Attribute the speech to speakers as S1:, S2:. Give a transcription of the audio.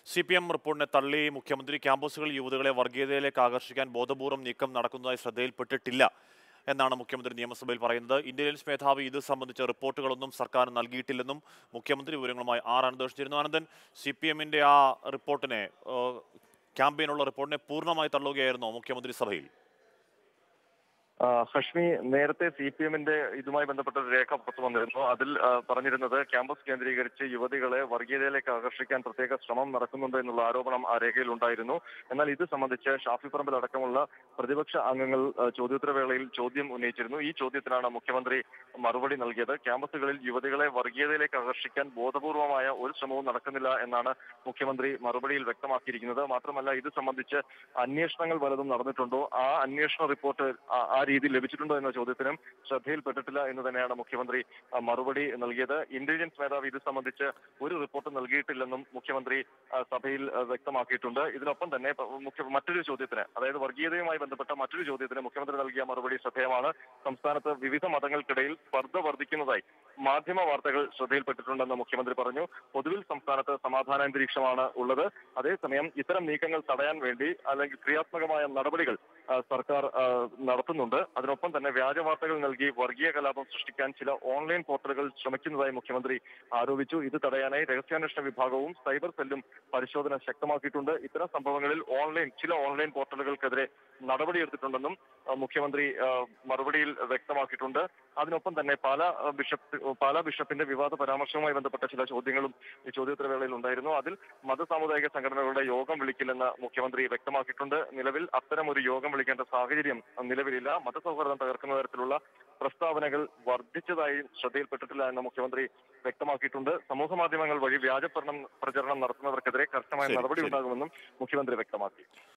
S1: C P M റിപ്പോർട്ടിനെ തള്ളി മുഖ്യമന്ത്രി ക്യാമ്പസുകളിൽ യുവതികളെ വർഗീയതയിലേക്ക് ആകർഷിക്കാൻ ബോധപൂർവം നീക്കം നടക്കുന്നതായി ശ്രദ്ധയിൽപ്പെട്ടിട്ടില്ല എന്നാണ് മുഖ്യമന്ത്രി നിയമസഭയിൽ പറയുന്നത് ഇന്റലിജൻസ് മേധാവി ഇത് സംബന്ധിച്ച റിപ്പോർട്ടുകളൊന്നും സർക്കാർ നൽകിയിട്ടില്ലെന്നും മുഖ്യമന്ത്രി വിവരങ്ങളുമായി ആർ അനന്തകൃഷ്ണിരുന്നു ആനന്ദൻ സി പി എമ്മിന്റെ ആ റിപ്പോർട്ടിനെ ഏഹ്, ക്യാമ്പയിനുള്ള റിപ്പോർട്ടിനെ പൂർണ്ണമായി തള്ളുകയായിരുന്നോ മുഖ്യമന്ത്രി സഭയിൽ
S2: ആ, ഹഷ്മി നേരത്തെ സി പി എമ്മിന്റെ ഇതുമായി ബന്ധപ്പെട്ട ഒരു രേഖ പുറത്തു വന്നിരുന്നു അതിൽ ആ, പറഞ്ഞിരുന്നത് ക്യാമ്പസ് കേന്ദ്രീകരിച്ച് യുവതികളെ വർഗീയതയിലേക്ക് ആകർഷിക്കാൻ പ്രത്യേക ശ്രമം നടക്കുന്നുണ്ട് എന്നുള്ള ആരോപണം ആ രേഖയിൽ ഉണ്ടായിരുന്നു എന്നാൽ ഇത് സംബന്ധിച്ച് ഷാഫി പറമ്പിൽ അടക്കമുള്ള പ്രതിപക്ഷ അംഗങ്ങൾ ആ, ചോദ്യോത്തരവേളയിൽ ചോദ്യം ഉന്നയിച്ചിരുന്നു ഈ ചോദ്യത്തിനാണ് മുഖ്യമന്ത്രി മറുപടി നൽകിയത് ക്യാമ്പസുകളിൽ യുവതികളെ വർഗീയതയിലേക്ക് ആകർഷിക്കാൻ ബോധപൂർവമായ ഒരു ശ്രമവും നടക്കുന്നില്ല എന്നാണ് മുഖ്യമന്ത്രി മറുപടിയിൽ വ്യക്തമാക്കിയിരിക്കുന്നത് മാത്രമല്ല ഇത് സംബന്ധിച്ച് അന്വേഷണങ്ങൾ വലതും നടന്നിട്ടുണ്ടോ ആ അന്വേഷണ റിപ്പോർട്ട് ആ- ആ രീതിയിൽ ലഭിച്ചിട്ടുണ്ടോ എന്ന ചോദ്യത്തിനും ശ്രദ്ധയിൽപ്പെട്ടിട്ടില്ല എന്ന് തന്നെയാണ് മുഖ്യമന്ത്രി ആ, മറുപടി നൽകിയത് ഇന്റലിജൻസ് മേധാവി ഇത് സംബന്ധിച്ച് ഒരു റിപ്പോർട്ട് നൽകിയിട്ടില്ലെന്നും മുഖ്യമന്ത്രി ആ, സഭയിൽ ആ, വ്യക്തമാക്കിയിട്ടുണ്ട് ഇതിനൊപ്പം തന്നെ പ- മുഖ്യ മറ്റൊരു ചോദ്യത്തിന് അതായത് വർഗീയതയുമായി ബന്ധപ്പെട്ട മറ്റൊരു ചോദ്യത്തിന് മുഖ്യമന്ത്രി നൽകിയ മറുപടി ശ്രദ്ധേയമാണ് സംസ്ഥാനത്ത് വിവിധ മതങ്ങൾക്കിടയിൽ സ്പർദ്ധ വർദ്ധിക്കുന്നതായി മാധ്യമ വാർത്തകൾ ശ്രദ്ധയിൽപ്പെട്ടിട്ടുണ്ടെന്ന് മുഖ്യമന്ത്രി പറഞ്ഞു പൊതുവിൽ സംസ്ഥാനത്ത് സമാധാനാന്തരീക്ഷമാണ് ഉള്ളത് അതേസമയം ഇത്തരം നീക്കങ്ങൾ തടയാൻ വേണ്ടി അല്ലെങ്കിൽ ക്രിയാത്മകമായ നടപടികൾ ആ, സർക്കാർ ആ, നടത്തുന്നുണ്ട് അതിനൊപ്പം തന്നെ വ്യാജ വാർത്തകൾ നൽകി വർഗീയ കലാപം സൃഷ്ടിക്കാൻ ചില ഓൺലൈൻ പോർട്ടലുകൾ ശ്രമിക്കുന്നതായി മുഖ്യമന്ത്രി ആരോപിച്ചു ഇത് തടയാനായി രഹസ്യാന്വേഷണ വിഭാഗവും സൈബർ സെല്ലും പരിശോധന ശക്തമാക്കിയിട്ടുണ്ട് ഇത്തരം സംഭവങ്ങളിൽ ഓൺലൈൻ ചില ഓൺലൈൻ പോർട്ടലുകൾക്കെതിരെ നടപടിയെടുത്തിട്ടുണ്ടെന്നും ആ, മുഖ്യമന്ത്രി ആ, മറുപടിയിൽ വ്യക്തമാക്കിയിട്ടുണ്ട് അതിനൊപ്പം തന്നെ പാല ആ, ബിഷപ്പ് പാല ബിഷപ്പിന്റെ വിവാദ പരാമർശവുമായി ബന്ധപ്പെട്ട ചില ചോദ്യങ്ങളും ഈ ചോദ്യോത്തരവേളയിൽ ഉണ്ടായിരുന്നു അതിൽ മത സാമുദായിക സംഘടനകളുടെ യോഗം വിളിക്കില്ലെന്ന് മുഖ്യമന്ത്രി വ്യക്തമാക്കിയിട്ടുണ്ട് നിലവിൽ അത്തരം ഒരു യോഗം വിളിക്കേണ്ട സാഹചര്യം നിലവിലില്ല മതസൗഹാർദ്ദം തകർക്കുന്ന തരത്തിലുള്ള പ്രസ്താവനകൾ വർദ്ധിച്ചതായി ശ്രദ്ധയിൽപ്പെട്ടിട്ടില്ല എന്ന് മുഖ്യമന്ത്രി വ്യക്തമാക്കിയിട്ടുണ്ട് സമൂഹ മാധ്യമങ്ങൾ വഴി വ്യാജ പ്രചരണം പ്രചരണം നടത്തുന്നവർക്കെതിരെ കർശനമായ
S1: ശരി,
S2: നടപടി
S1: ശരി.
S2: ഉണ്ടാകുമെന്നും മുഖ്യമന്ത്രി വ്യക്തമാക്കി